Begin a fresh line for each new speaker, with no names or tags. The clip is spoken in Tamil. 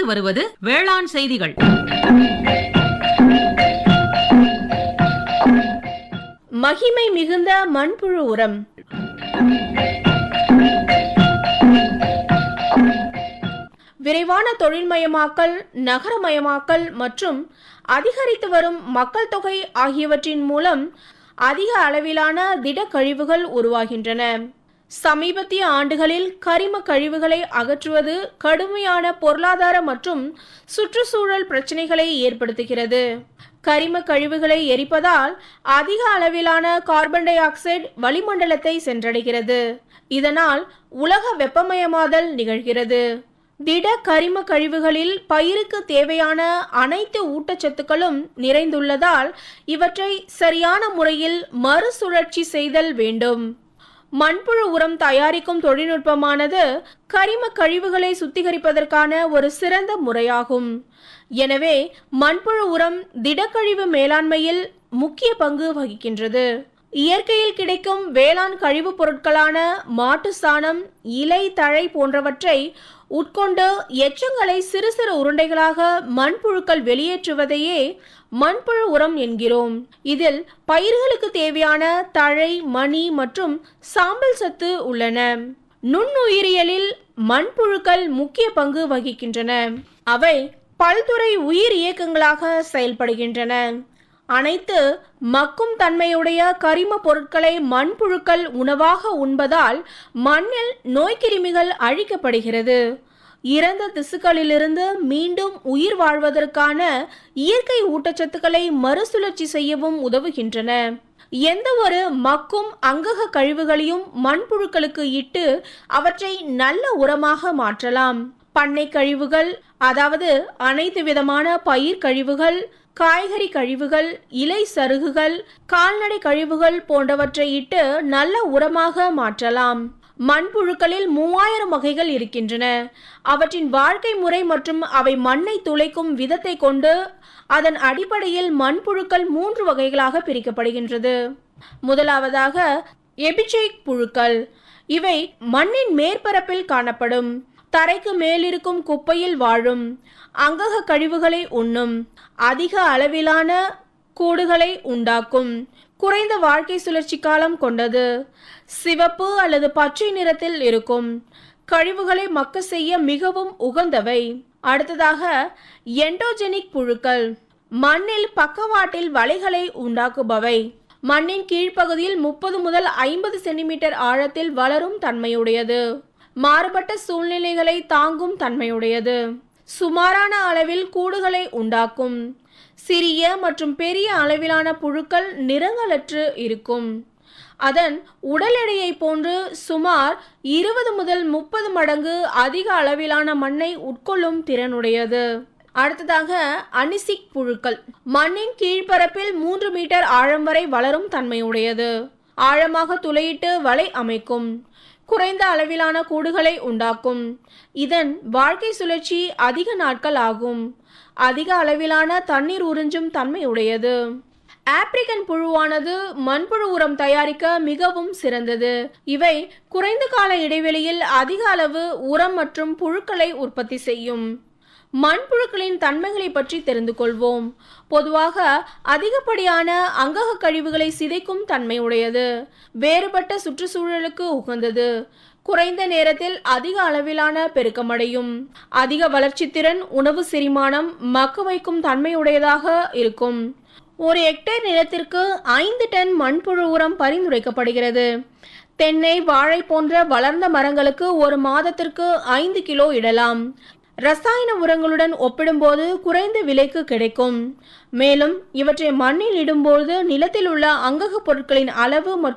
வருவது வேளாண் செய்திகள்
மகிமை மிகுந்த மண்புழு உரம் விரைவான தொழில்மயமாக்கல் நகரமயமாக்கல் மற்றும் அதிகரித்து வரும் மக்கள் தொகை ஆகியவற்றின் மூலம் அதிக அளவிலான திடக்கழிவுகள் உருவாகின்றன சமீபத்திய ஆண்டுகளில் கரிம கழிவுகளை அகற்றுவது கடுமையான பொருளாதார மற்றும் சுற்றுச்சூழல் பிரச்சனைகளை ஏற்படுத்துகிறது கரிம கழிவுகளை எரிப்பதால் அதிக அளவிலான கார்பன் டை ஆக்சைடு வளிமண்டலத்தை சென்றடைகிறது இதனால் உலக வெப்பமயமாதல் நிகழ்கிறது திட கரிம கழிவுகளில் பயிருக்கு தேவையான அனைத்து ஊட்டச்சத்துக்களும் நிறைந்துள்ளதால் இவற்றை சரியான முறையில் மறுசுழற்சி செய்தல் வேண்டும் மண்புழு உரம் தயாரிக்கும் தொழில்நுட்பமானது கரிம கழிவுகளை சுத்திகரிப்பதற்கான ஒரு சிறந்த முறையாகும் எனவே மண்புழு உரம் திடக்கழிவு மேலாண்மையில் முக்கிய பங்கு வகிக்கின்றது இயற்கையில் கிடைக்கும் வேளாண் கழிவுப் பொருட்களான மாட்டு சாணம் இலை தழை போன்றவற்றை உட்கொண்டு எச்சங்களை சிறு சிறு உருண்டைகளாக மண்புழுக்கள் வெளியேற்றுவதையே மண்புழு உரம் என்கிறோம் இதில் பயிர்களுக்கு தேவையான தழை மணி மற்றும் சாம்பல் சத்து உள்ளன நுண்ணுயிரியலில் மண்புழுக்கள் முக்கிய பங்கு வகிக்கின்றன அவை பல்துறை உயிர் இயக்கங்களாக செயல்படுகின்றன அனைத்து மக்கும் தன்மையுடைய கரிம பொருட்களை மண்புழுக்கள் உணவாக உண்பதால் மண்ணில் நோய்க்கிருமிகள் அழிக்கப்படுகிறது இறந்த திசுக்களிலிருந்து மீண்டும் உயிர் வாழ்வதற்கான இயற்கை ஊட்டச்சத்துக்களை மறுசுழற்சி செய்யவும் உதவுகின்றன எந்த ஒரு மக்கும் அங்கக கழிவுகளையும் மண்புழுக்களுக்கு இட்டு அவற்றை நல்ல உரமாக மாற்றலாம் பண்ணை கழிவுகள் அதாவது அனைத்து விதமான பயிர் கழிவுகள் காய்கறி கழிவுகள் இலை சருகுகள் கால்நடை கழிவுகள் போன்றவற்றை இட்டு நல்ல உரமாக மாற்றலாம் மண்புழுக்களில் மூவாயிரம் வகைகள் இருக்கின்றன அவற்றின் வாழ்க்கை முறை மற்றும் அவை மண்ணை துளைக்கும் விதத்தை கொண்டு அதன் அடிப்படையில் மண்புழுக்கள் மூன்று வகைகளாக பிரிக்கப்படுகின்றது முதலாவதாக எபிச்செய்க் புழுக்கள் இவை மண்ணின் மேற்பரப்பில் காணப்படும் தரைக்கு மேலிருக்கும் குப்பையில் வாழும் அங்கக கழிவுகளை உண்ணும் அதிக அளவிலான கூடுகளை உண்டாக்கும் குறைந்த வாழ்க்கை சுழற்சி காலம் கொண்டது சிவப்பு அல்லது பச்சை நிறத்தில் இருக்கும் கழிவுகளை மக்க செய்ய மிகவும் உகந்தவை அடுத்ததாக எண்டோஜெனிக் புழுக்கள் மண்ணில் பக்கவாட்டில் வலைகளை உண்டாக்குபவை மண்ணின் கீழ்ப்பகுதியில் முப்பது முதல் ஐம்பது சென்டிமீட்டர் ஆழத்தில் வளரும் தன்மையுடையது மாறுபட்ட சூழ்நிலைகளை தாங்கும் தன்மையுடையது சுமாரான அளவில் கூடுகளை உண்டாக்கும் சிறிய மற்றும் பெரிய அளவிலான புழுக்கள் நிறங்களற்று இருக்கும் அதன் உடல் எடையை போன்று சுமார் இருபது முதல் முப்பது மடங்கு அதிக அளவிலான மண்ணை உட்கொள்ளும் திறனுடையது அடுத்ததாக அனிசிக் புழுக்கள் மண்ணின் கீழ்ப்பரப்பில் மூன்று மீட்டர் ஆழம் வரை வளரும் தன்மையுடையது ஆழமாக துளையிட்டு வலை அமைக்கும் குறைந்த அளவிலான கூடுகளை உண்டாக்கும் இதன் வாழ்க்கை சுழற்சி அதிக நாட்கள் ஆகும் அதிக அளவிலான தண்ணீர் உறிஞ்சும் தன்மையுடையது ஆப்பிரிக்கன் புழுவானது மண்புழு உரம் தயாரிக்க மிகவும் சிறந்தது இவை குறைந்த கால இடைவெளியில் அதிக அளவு உரம் மற்றும் புழுக்களை உற்பத்தி செய்யும் மண்புழுக்களின் தன்மைகளை பற்றி தெரிந்து கொள்வோம் பொதுவாக அதிகப்படியான அங்கக கழிவுகளை சிதைக்கும் தன்மையுடையது வேறுபட்ட சுற்றுச்சூழலுக்கு உகந்தது குறைந்த நேரத்தில் அதிக அளவிலான பெருக்கமடையும் அதிக வளர்ச்சி திறன் உணவு செரிமானம் மக்க வைக்கும் தன்மையுடையதாக இருக்கும் ஒரு ஹெக்டேர் நிலத்திற்கு ஐந்து டன் மண்புழு உரம் பரிந்துரைக்கப்படுகிறது தென்னை வாழை போன்ற வளர்ந்த மரங்களுக்கு ஒரு மாதத்திற்கு ஐந்து கிலோ இடலாம் ரசாயன உரங்களுடன் ஒப்பிடும்போது குறைந்த விலைக்கு கிடைக்கும் மேலும் இவற்றை மண்ணில் இடும்போது நிலத்தில் உள்ள அங்கக பொருட்களின் அளவு மற்றும்